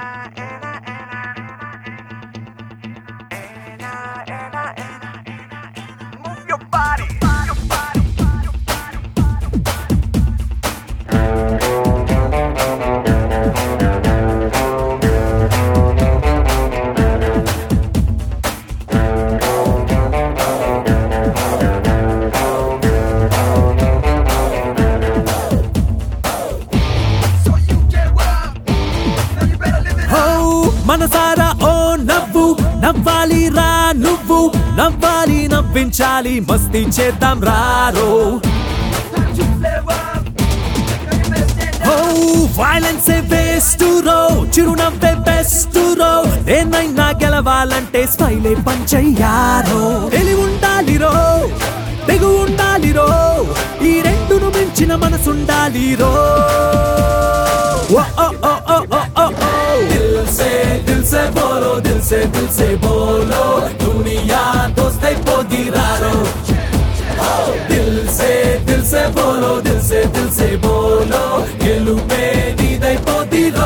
Move your body. Your body. So you get what up. Now you better live it హో మనసారా ఓ నవ్వు నవ్వాలి రా నువ్వు నవ్వాలి నవ్వించాలి మస్తీ చేద్దాం రారో Time to flare up. Now you better stand హో వైలెన్స్ బెస్ట్ రో చిరునవ్వే బెస్ట్ రో దేన్నైనా గెలవాలంటే స్మైలే పంచయ్యారో తెలివి ఉండాలి రో తెగు ఉండాలి రో ఈ రెండును మించిన మనసుండాలి రో ఓ ఓ ఓ ఓ ఓ ఓ ఓ దిల్ సే దిల్ సే బోలో దిల్ సే దిల్ సే బోలో దునియా దోస్తై పోదిరారో దిల్ సే దిల్ సే బోలో దిల్ సే దిల్ సే బోలో గెలుపే నీదై పోదిరో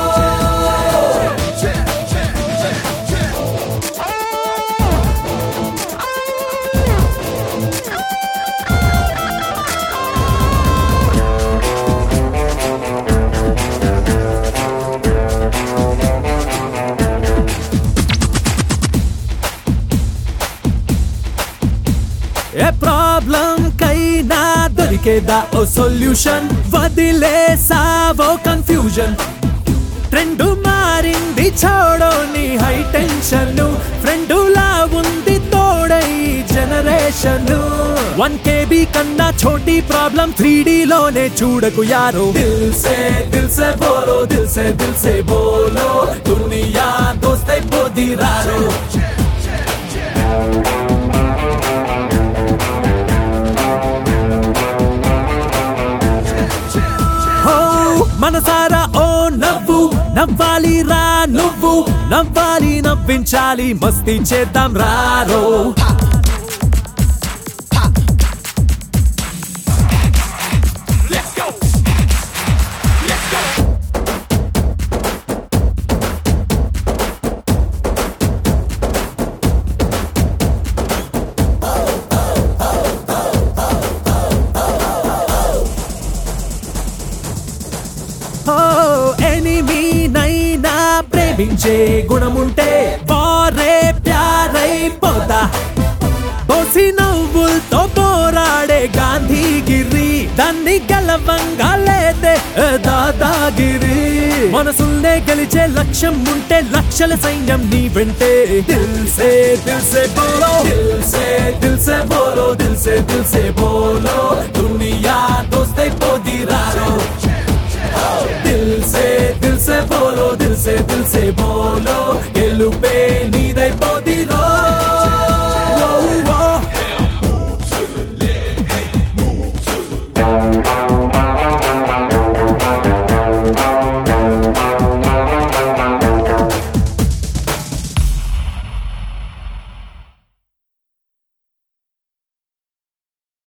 ఏ ప్రాబ్లం కైనా దొరికేదా ఓ సొల్యూషన్ వదిలేసావో కన్ఫ్యూజన్ ట్రెండ్ మారింది చూడో నీ హై టెన్షన్ ఫ్రెండ్ లా ఉంది తోడై జనరేషన్ వన్ కేబీ కన్నా చోటి ప్రాబ్లం త్రీ లోనే చూడకు యారో దిల్ సే దిల్ సే బోలో దిల్ సే దిల్ సే బోలో దునియా దోస్తై పోదిరారో హో మనసారా ఓ నవ్వు నవ్వాలి రా నువ్వు నవ్వాలి నవ్వించాలి మస్తీ చేద్దాం రారో Let's go. Let's go. Oh enemy నైనా ప్రేమించే గుణముంటే వారే ప్యారై పోతా బోసి నవ్వులతో పోరాడే గాంధీగిరి దాన్ని గెలవంగా లేదే దాదాగిరి మనసుల్నే గెలిచే లక్ష్యం ఉంటే లక్షల సైన్యం నీ వెంటే దిల్ సే దిల్ సే బోలో దిల్ సే దిల్ సే బోలో దిల్ సే దిల్ సే బోలో దునియా దోస్తై పోదిరారో दिल से दिल से बोलो दिल से दिल से बोलो